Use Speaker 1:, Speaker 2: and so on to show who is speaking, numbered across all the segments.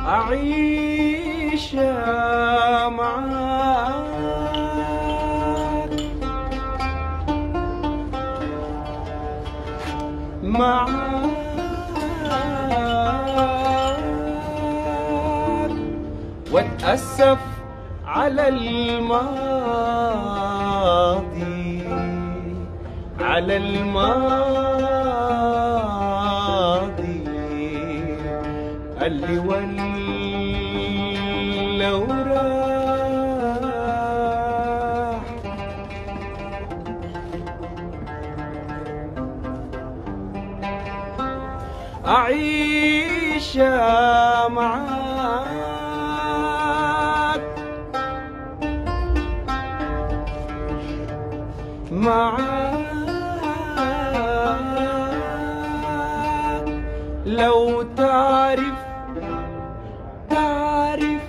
Speaker 1: أعيش معاك معاك واتأسف على الماضي على الماضي اللي ولا وراح أعيش معاك معاك لو تعرف تعرف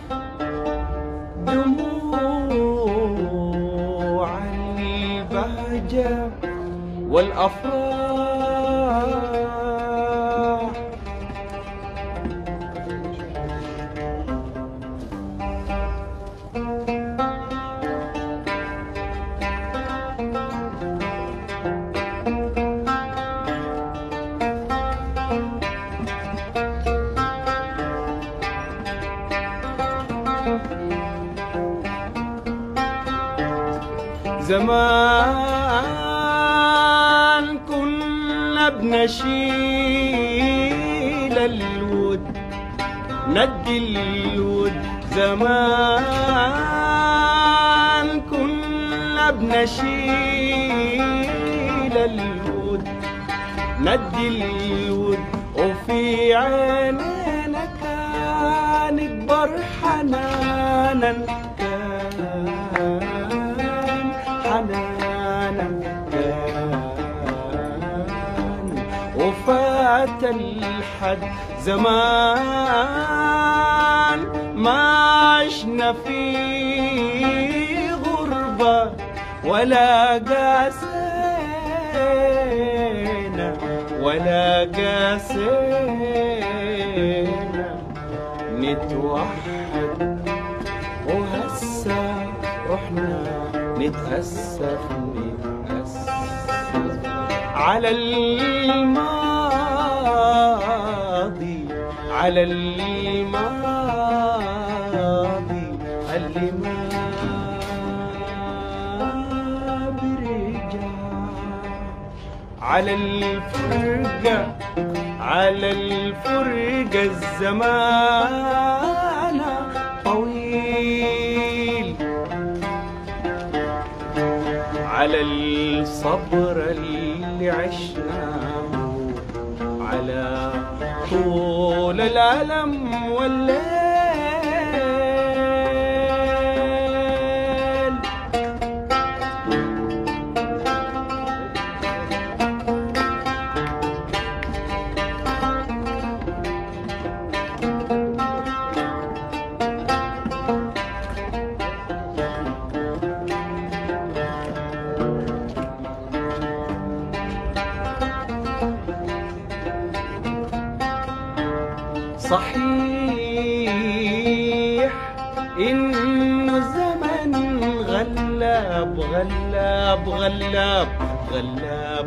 Speaker 1: دموع البهجة والأفراح زمان كنا بنشيل الود ندي الود زمان كنا بنشيل الود ندي الود وفي عينينا كان يكبر حنانا كان حنانا كان وفات الحد زمان ما عشنا في غربة ولا قاسينا ولا قاسينا نتوحد وهسه رحنا نتأسف نتأسف على الماضي على الماضي اللي ما برجع على الفرقة على الفرقة الزمان طويل على الصبر اللي عشناه على طول الألم والليل صحيح إنه الزمن غلاب غلاب غلاب غلاب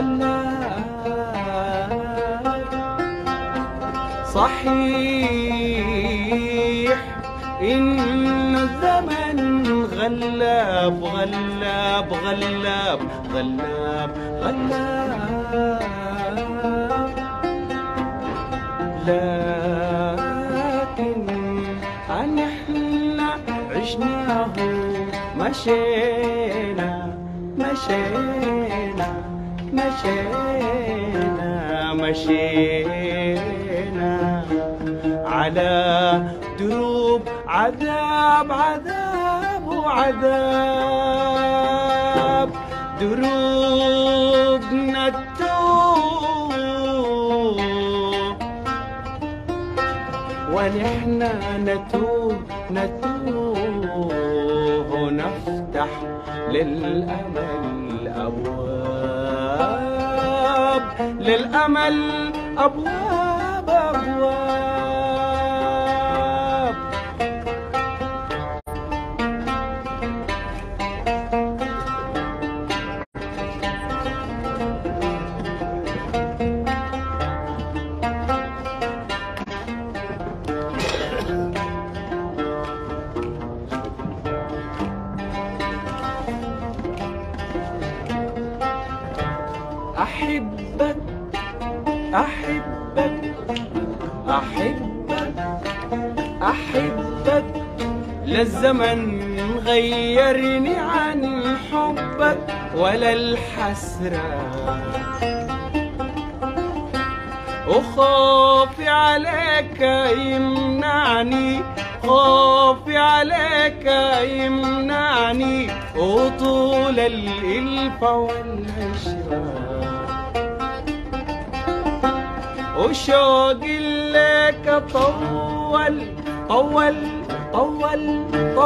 Speaker 1: غلاب صحيح إن الزمن غلاب غلاب غلاب غلاب غلاب لكن احنا عشناه مشينا مشينا مشينا مشينا على دروب عذاب عذاب وعذاب دروب نتوب ونحن نتوب نتوب ونفتح للأمل أبواب للأمل أبواب أبواب أحبك أحبك أحبك للزمن غيرني عن حبك ولا الحسرة وخافي عليك يمنعني خافي عليك يمنعني وطول الإلفة والعشرة وشوقي لك طول طول طول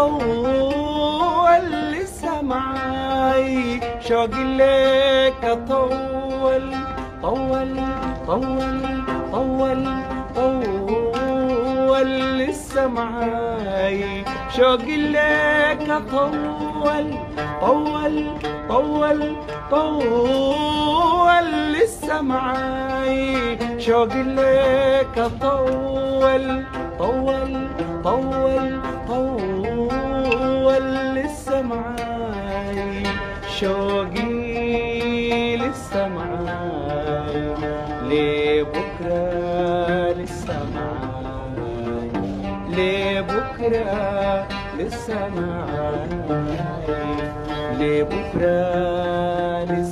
Speaker 1: طول لسه معاي شوقي لك طول طول طول طول طول لسه معاي شوقي لك طول طول طول طول لسه معاي شوقي لك طول طول طول طول لسه معاي شوقي لسه معاي لبكرة لسه معاي لبكرة لسه معاي لبكرة لسه